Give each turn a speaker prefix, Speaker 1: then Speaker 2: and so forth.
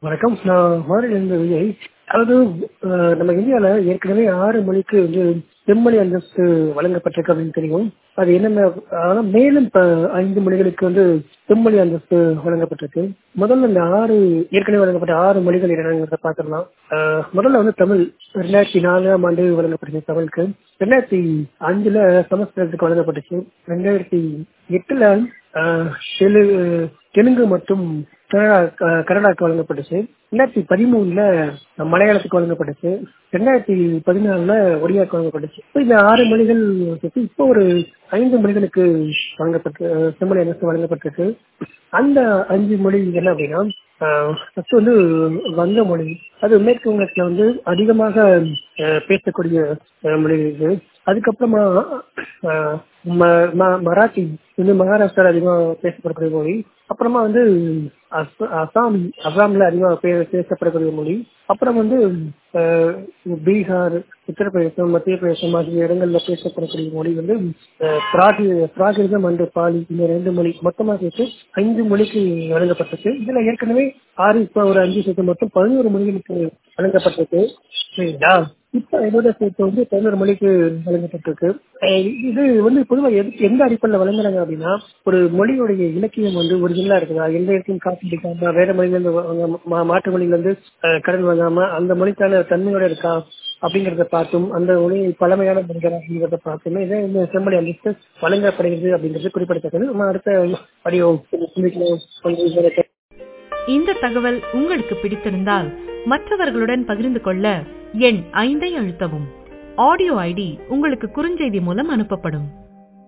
Speaker 1: வணக்கம் நான் மாநில விஜய் அதாவது அஹ், நம்ம இந்தியால ஏற்கனவே ஆறு மொழிக்கு வந்து செம்மொழி அந்தஸ்து வழங்கப்பட்டிருக்கு அப்படின்னு தெரியும் அது என்னென்ன ஆனா மேலும் இப்ப ஐந்து மொழிகளுக்கு வந்து செம்மொழி அந்தஸ்து வழங்கப்பட்டிருக்கு முதல்ல இந்த ஆறு ஏற்கனவே வழங்கப்பட்ட ஆறு மொழிகள் என்னங்கிறத பார்த்துடலாம் அஹ், முதல்ல வந்து தமிழ் ரெண்டாயிரத்தி நாலாம் ஆண்டு வழங்கப்பட்டுச்சு தமிழுக்கு ரெண்டாயிரத்தி அஞ்சுல சமஸ்கிருதத்துக்கு வழங்கப்பட்டுச்சு ரெண்டாயிரத்தி எட்டுல அஹ், தெலு தெலுங்கு மற்றும் கனடா க- கனடாக்கு வழங்கப்பட்டுச்சு ரெண்டாயிரத்தி பதிமூணுல மலையாளத்துக்கு வழங்கப்பட்டுச்சு ரெண்டாயிரத்தி பதினாலுல ஒடியாக்கு வழங்கப்பட்டுச்சு இப்ப இந்த ஆறு மொழிகள் சேர்த்து இப்போ ஒரு ஐந்து மொழிகளுக்கு வழங்கப்பட்டு செம்மொழி அரசு வழங்கப்பட்டிருக்கு அந்த அஞ்சு மொழி என்ன அப்படின்னா ஃபர்ஸ்ட் வந்து வங்க மொழி அது மேற்கு வங்கத்துல வந்து அதிகமாக அஹ், பேசக்கூடிய அஹ், மொழி இது அதுக்கப்புறமா அஹ், ம- ம- மராத்தி இது மகாராஷ்டிரா அதிகமாக பேசப்படக்கூடிய மொழி அப்புறமா வந்து அஸ்- அசாம் அசாம்ல அதிகமாக பே- பேசப்படக்கூடிய மொழி அப்புறம் வந்து அஹ், பீகார் உத்தரப்பிரதேசம் மத்திய பிரதேசம் ஆகிய இடங்கள்ல பேசப்படக்கூடிய மொழி வந்து அஹ், பிராகி பிராகிருதம் அண்ட் பாலி இந்த ரெண்டு மொழி மொத்தமாக சேர்த்து ஐந்து மொழிக்கு வழங்கப்பட்டிருக்கு இதுல ஏற்கனவே ஆறு இப்ப ஒரு அஞ்சு சேர்த்து மொத்தம் பதினோரு மொழிகளுக்கு வழங்கப்பட்டிருக்கு சரிங்களா இப்ப இதோட சேர்த்து வந்து பதினோரு மொழிக்கு வழங்கப்பட்டிருக்கு அஹ் இது வந்து பொதுவாக எது எந்த அடிப்படையில் வழங்குறாங்க அப்படின்னா ஒரு மொழியுடைய இலக்கியம் வந்து ஒரிஜினலா இருக்குதா எந்த இடத்தையும் காப்பி அடிக்காம வேற மொழியில இருந்து வாங்க- மா- மாற்று மொழியில இருந்து அஹ், கடன் வாங்காம அந்த மொழிக்கான தன்மையோட இருக்கா அப்படிங்கறத பார்த்தும் அந்த மொழி பழமையான மொழிகள் அப்படிங்கறத பார்த்துமே இதை இந்த செம்மொழி அந்தஸ்து வழங்கப்படுகிறது அப்படிங்கிறது குறிப்பிடத்தக்கது நம்ம அடுத்த படியோ கொஞ்சம்
Speaker 2: இந்த தகவல் உங்களுக்கு பிடித்திருந்தால் மற்றவர்களுடன் பகிர்ந்து கொள்ள எண் ஐந்தை அழுத்தவும் ஆடியோ ஐடி உங்களுக்கு குறுஞ்செய்தி மூலம் அனுப்பப்படும்